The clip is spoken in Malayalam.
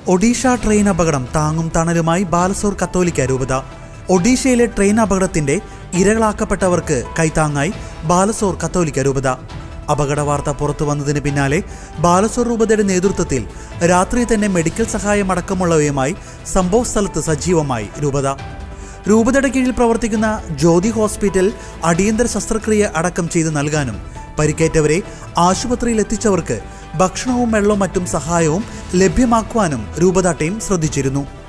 ഒഡീഷ ട്രെയിൻ അപകടം താങ്ങും തണലുമായി ബാലസോർ കത്തോലിക്ക രൂപത ഒഡീഷയിലെ ട്രെയിൻ അപകടത്തിന്റെ ഇരകളാക്കപ്പെട്ടവർക്ക് കൈത്താങ്ങായി ബാലസോർ കത്തോലിക്ക രൂപത അപകട വാർത്ത പുറത്തു വന്നതിന് പിന്നാലെ ബാലസോർ രൂപതയുടെ നേതൃത്വത്തിൽ രാത്രി തന്നെ മെഡിക്കൽ സഹായം അടക്കമുള്ളവയുമായി സംഭവ സ്ഥലത്ത് സജീവമായി രൂപത രൂപതയുടെ കീഴിൽ പ്രവർത്തിക്കുന്ന ജ്യോതി ഹോസ്പിറ്റൽ അടിയന്തര ശസ്ത്രക്രിയ അടക്കം ചെയ്ത് നൽകാനും പരിക്കേറ്റവരെ ആശുപത്രിയിൽ എത്തിച്ചവർക്ക് ഭക്ഷണവും വെള്ളവും മറ്റും സഹായവും ലഭ്യമാക്കുവാനും രൂപത ടീം ശ്രദ്ധിച്ചിരുന്നു